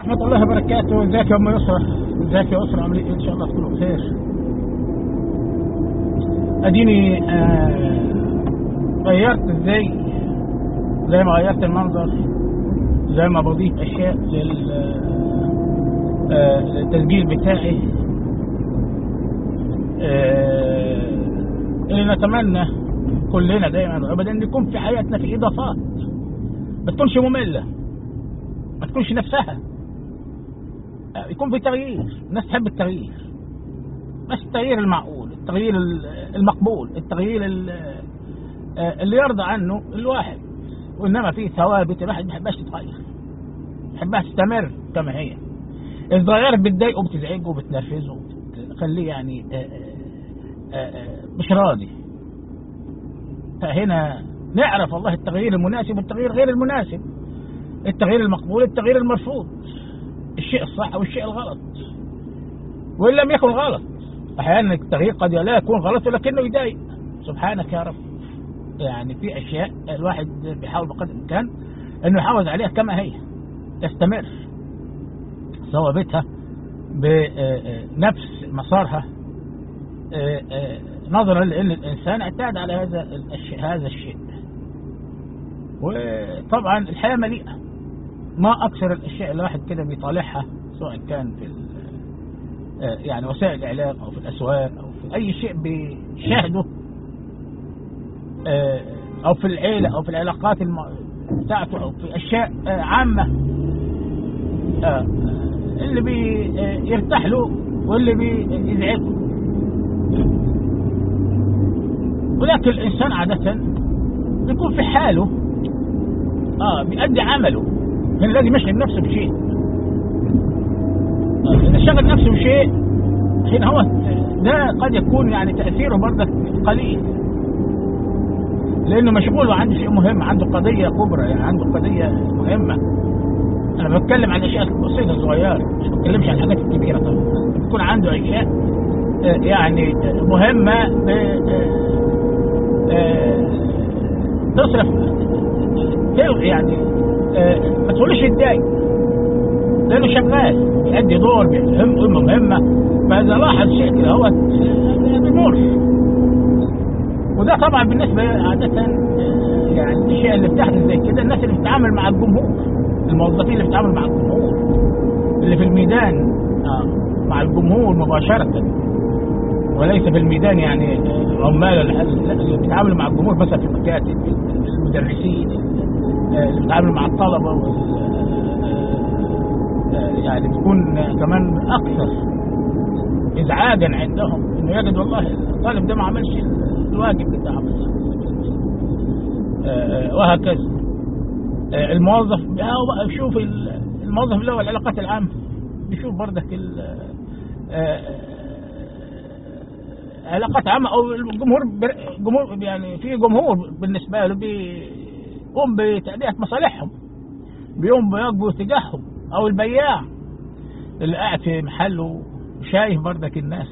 ورحمة الله وبركاته ازيك يا ام يسرى ازيك يا اسرى عاملين ايه ان شاء الله تكونوا بخير اديني آه غيرت ازاي زي ما غيرت المنظر زي ما بضيف اشياء لل آه للتسجيل بتاعي آه اللي نتمنى كلنا دايما وابدا ان يكون في حياتنا في اضافات ما تكونش ممله ما تكونش نفسها يكون في تغيير الناس تحب التغيير بس التغيير المعقول التغيير المقبول التغيير اللي يرضى عنه الواحد وانما في ثوابت الواحد ما يحبهاش تتغير يحبها تستمر كما هي اذا اتغيرت بتضايقه وبتزعجه وبتنرفزه وبتخليه يعني مش راضي فهنا نعرف والله التغيير المناسب والتغيير غير المناسب التغيير المقبول التغيير المرفوض الشيء الصح والشيء الغلط وإن لم يكن غلط أحيانا التغيير قد لا يكون غلط ولكنه يضايق سبحانك يا رب يعني في أشياء الواحد بيحاول بقدر الإمكان أنه يحافظ عليها كما هي تستمر ثوابتها بنفس مسارها نظرا لأن الإنسان اعتاد على هذا الشيء هذا الشيء وطبعا الحياة مليئة ما أكثر الأشياء الواحد كده بيطالعها سواء كان في يعني وسائل الإعلام أو في الأسواق أو في أي شيء بيشاهده أو في العيلة أو في العلاقات بتاعته أو في أشياء عامة اللي بيرتاح له واللي بيزعجه ولكن الإنسان عادة بيكون في حاله اه بيأدي عمله من لازم يشغل نفسه بشيء إذا شغل نفسه بشيء حين هو ده قد يكون يعني تأثيره برضك قليل لأنه مشغول وعنده شيء مهم عنده قضية كبرى يعني عنده قضية مهمة أنا بتكلم عن الأشياء البسيطة الصغيرة مش بتكلمش عن الحاجات الكبيرة طبعا بيكون عنده أشياء يعني مهمة تصرف يعني ما تقولش يتضايق لانه شغال بيأدي دور بيهم مهمه فاذا لاحظ شيء كده هو بيمر وده طبعا بالنسبه عاده يعني الاشياء اللي بتحدث زي كده الناس اللي بتتعامل مع الجمهور الموظفين اللي بتتعامل مع الجمهور اللي في الميدان مع الجمهور مباشره وليس في الميدان يعني عمال اللي بيتعاملوا مع الجمهور مثلا في المكاتب المدرسين اللي بيتعاملوا مع الطلبة يعني بتكون كمان أكثر إزعاجا عندهم إنه يجد والله الطالب ده ما عملش الواجب بتاعه وهكذا الموظف هو بقى يشوف الموظف اللي هو العلاقات العامة بيشوف بردك علاقات عامة أو الجمهور جمهور يعني في جمهور بالنسبة له بيقوم بتأدية مصالحهم بيقوم بواجبه تجاههم أو البياع اللي قاعد في محله شايف بردك الناس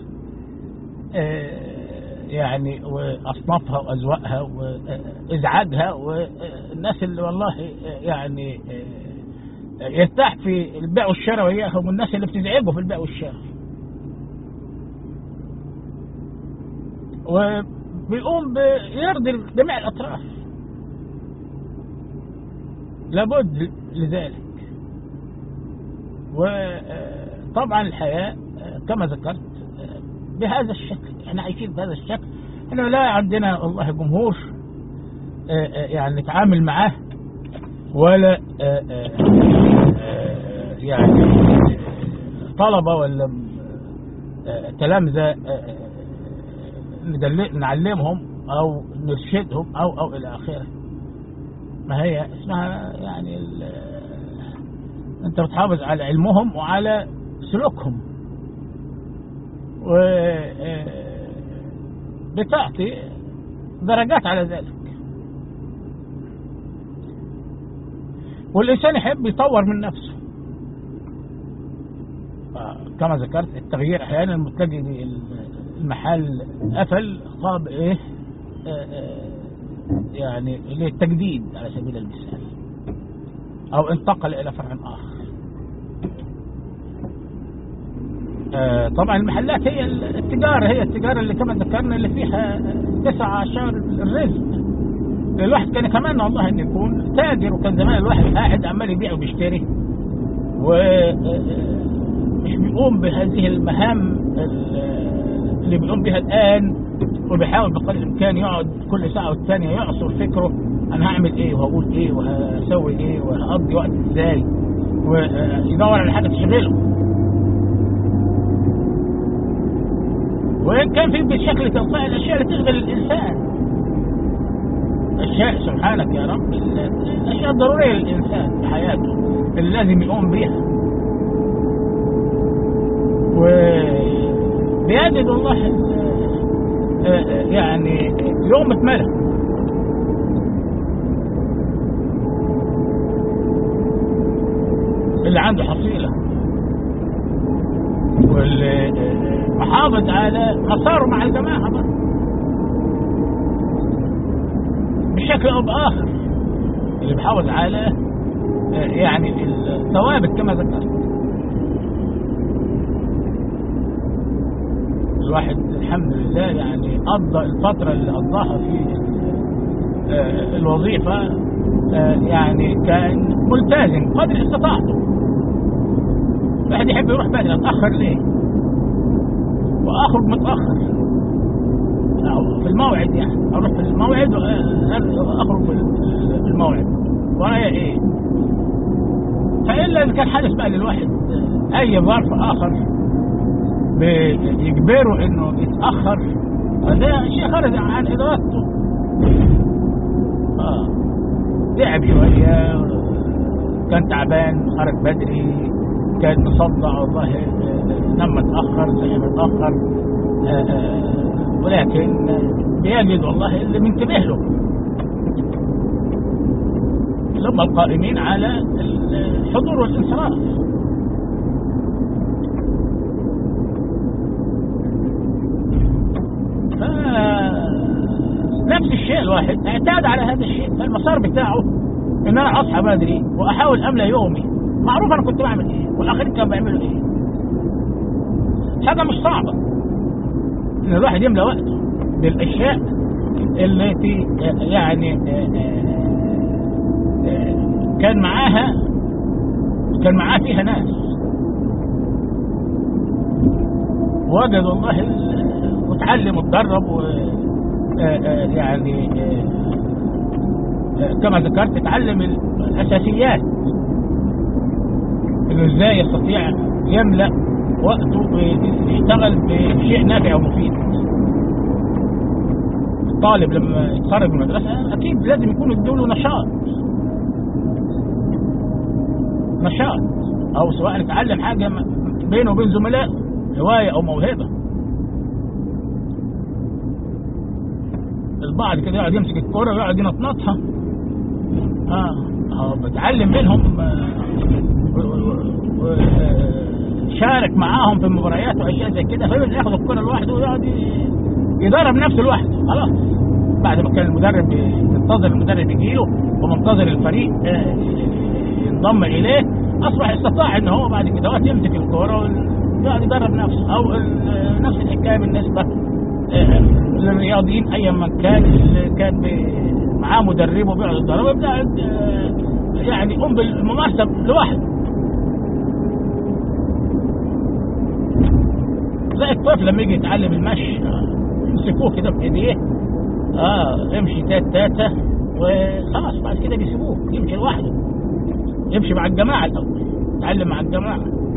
يعني وأصنافها وأذواقها وإزعاجها والناس اللي والله يعني يرتاح في البيع والشراء وياهم والناس اللي بتزعجه في البيع والشراء وبيقوم بيرضي جميع الأطراف لابد لذلك وطبعا الحياة كما ذكرت بهذا الشكل احنا عايشين بهذا الشكل احنا لا عندنا والله جمهور يعني نتعامل معاه ولا يعني طلبة ولا تلامذة نعلمهم او نرشدهم او او الى اخره ما هي اسمها يعني انت بتحافظ على علمهم وعلى سلوكهم و بتعطي درجات على ذلك والإنسان يحب يطور من نفسه كما ذكرت التغيير أحيانا تلاقي المحل قفل قاب إيه يعني للتجديد على سبيل المثال أو انتقل إلى فرع آخر آه، طبعا المحلات هي التجارة هي التجارة اللي كما ذكرنا اللي فيها تسعة عشر الرزق الواحد كان يتمنى والله ان يكون تاجر وكان زمان الواحد قاعد عمال يبيع وبيشتري و مش بيقوم بهذه المهام اللي بيقوم بها الان وبيحاول بقدر الامكان يقعد كل ساعه والثانيه يعصر فكره انا هعمل ايه وهقول ايه وهسوي ايه وهقضي وقت ازاي ويدور على حاجه تشغله وإن كان في بشكل تلقائي الأشياء اللي تشغل الإنسان أشياء سبحانك يا رب الأشياء الضرورية للإنسان في حياته اللي لازم يقوم بها وبيجد الله يعني يوم اتملى اللي عنده حصيلة واللي محافظ على مساره مع الجماعة برضه بشكل أو بآخر اللي بيحافظ على يعني الثوابت كما ذكرت الواحد الحمد لله يعني قضى الفترة اللي قضاها في الوظيفة يعني كان ملتزم قدر استطاعته الواحد يحب يروح بدري اتأخر ليه؟ واخرج متاخر أو في الموعد يعني اروح في الموعد واخرج في الموعد ورايا ايه فالا اذا كان حدث بقى للواحد اي ظرف اخر بيجبره انه يتاخر فده شيء خارج عن ادارته اه تعب شويه كان تعبان خرج بدري كان مصدع والله نام متأخر زي متأخر ولكن بيجد والله اللي منتبه له ثم القائمين على الحضور والانصراف نفس الشيء الواحد اعتاد على هذا الشيء فالمسار بتاعه ان انا اصحى بدري واحاول املى يومي معروف انا كنت بعمل ايه والاخرين كانوا بيعملوا ايه حاجه مش صعبه ان الواحد يملى وقته بالاشياء التي يعني كان معاها كان معاه فيها ناس وجد والله وتعلم وتدرب و يعني كما ذكرت تعلم الاساسيات انه ازاي يستطيع يملا وقته يشتغل بشيء نافع ومفيد الطالب لما يتخرج من المدرسه اكيد لازم يكون يدوله نشاط نشاط او سواء يتعلم حاجه بينه وبين زملائه هوايه او موهبه البعض كده يقعد يمسك الكوره ويقعد ينطنطها اه اه بتعلم منهم شارك معاهم في المباريات واشياء زي كده فيبدا ياخد الكره لوحده ويقعد يدرب نفسه لوحده خلاص بعد ما كان المدرب ينتظر المدرب يجي له ومنتظر الفريق ينضم اليه اصبح استطاع ان هو بعد كده يمسك الكوره ويقعد يدرب نفسه او نفس الحكايه بالنسبه للرياضيين ايا من كان كان معاه مدربه بيقعد يدربه يبدا يعني يقوم بالممارسه لوحده زي الطفل لما يجي يتعلم المشي يمسكوه كده بايديه اه يمشي تات تاتا وخلاص بعد كده بيسيبوه يمشي لوحده يمشي مع الجماعه الاول يتعلم مع الجماعه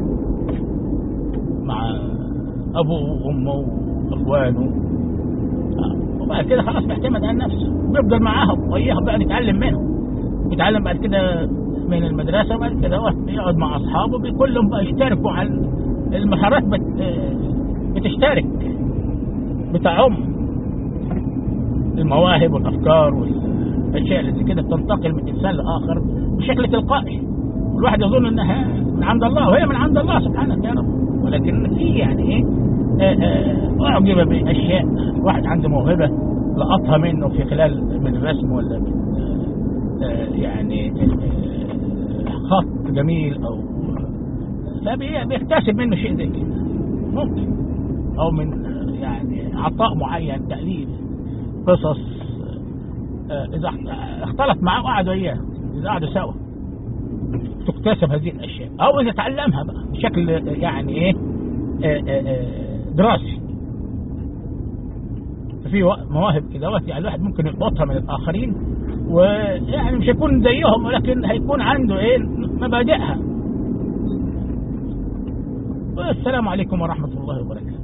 مع ابوه وامه واخوانه آه. وبعد كده خلاص بيعتمد على نفسه بيفضل معاهم وياهم بقى يتعلم منهم يتعلم بعد كده من المدرسه وبعد كده يقعد مع اصحابه كلهم بقى يشتركوا على المهارات بت... بتشترك بتعم المواهب والافكار والاشياء اللي كده بتنتقل من انسان لاخر بشكل تلقائي والواحد يظن انها من عند الله وهي من عند الله سبحانه يا رب ولكن في يعني ايه اعجب باشياء الواحد عنده موهبه لقطها منه في خلال من رسم ولا من يعني خط جميل او فبيكتسب منه شيء زي كده ممكن او من يعني عطاء معين تاليف قصص اذا اختلط معاه وقعد وياه اذا قعدوا سوا تكتسب هذه الاشياء او اذا تعلمها بقى بشكل يعني ايه دراسي في مواهب كده يعني الواحد ممكن يلقطها من الاخرين ويعني مش هيكون زيهم ولكن هيكون عنده ايه مبادئها والسلام عليكم ورحمه الله وبركاته